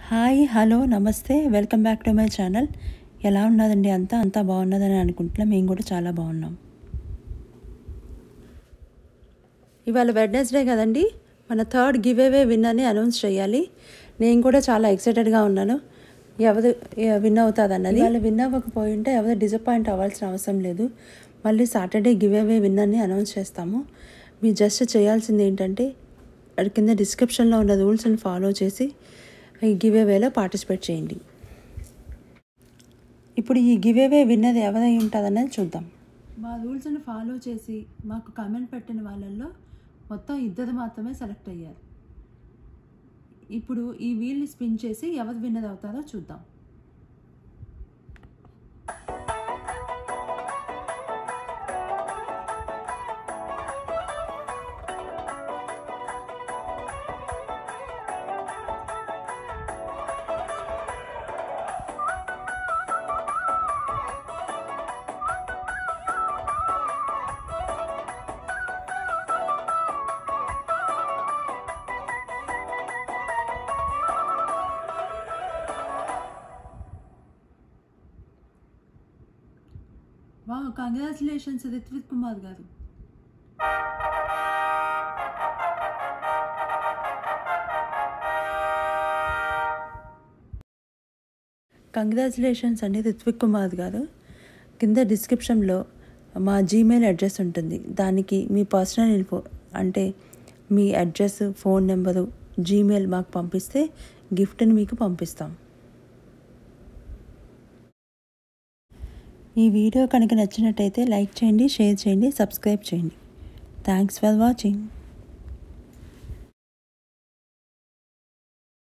hi hello నమస్తే welcome back to my channel ఎలా ఉన్నదండి అంతా అంతా బాగున్నదని అనుకుంటున్నాం మేము కూడా చాలా బాగున్నాం ఇవాళ వెడ్నెస్డే కదండి మన థర్డ్ గివ్ అవే విన్ అని అనౌన్స్ చేయాలి నేను కూడా చాలా ఎక్సైటెడ్గా ఉన్నాను ఎవరు విన్ అవుతుంది అన్నది వాళ్ళు విన్ అవ్వకపోయి ఉంటే ఎవరు డిసప్పాయింట్ అవ్వాల్సిన అవసరం లేదు మళ్ళీ సాటర్డే గివ్ అవే విన్ అని అనౌన్స్ చేస్తాము మీరు జస్ట్ చేయాల్సింది ఏంటంటే అది కింద డిస్క్రిప్షన్లో ఉన్న రూల్స్ని ఫాలో చేసి ఈ గివ్ అవేలో పార్టిసిపేట్ చేయండి ఇప్పుడు ఈ గివ్ అవే విన్నది ఎవరై ఉంటుందన్నది చూద్దాం మా రూల్స్ని ఫాలో చేసి మాకు కమెంట్ పెట్టిన వాళ్ళల్లో మొత్తం ఇద్దరు మాత్రమే సెలెక్ట్ అయ్యారు ఇప్పుడు ఈ వీల్ని స్పిన్ చేసి ఎవరు విన్నది అవుతారో చూద్దాం వా కంగ్రాచులేషన్స్ రిత్విక్ కుమార్ గారు కంగ్రాచులేషన్స్ అండి రిత్విక్ కుమార్ గారు కింద డిస్క్రిప్షన్లో మా జీమెయిల్ అడ్రస్ ఉంటుంది దానికి మీ పర్సనల్ ఇన్ఫో అంటే మీ అడ్రస్ ఫోన్ నెంబరు జీమెయిల్ మాకు పంపిస్తే గిఫ్ట్ని మీకు పంపిస్తాం ఈ వీడియో కనుక నచ్చినట్టయితే లైక్ చేయండి షేర్ చేయండి సబ్స్క్రైబ్ చేయండి థ్యాంక్స్ ఫర్ వాచింగ్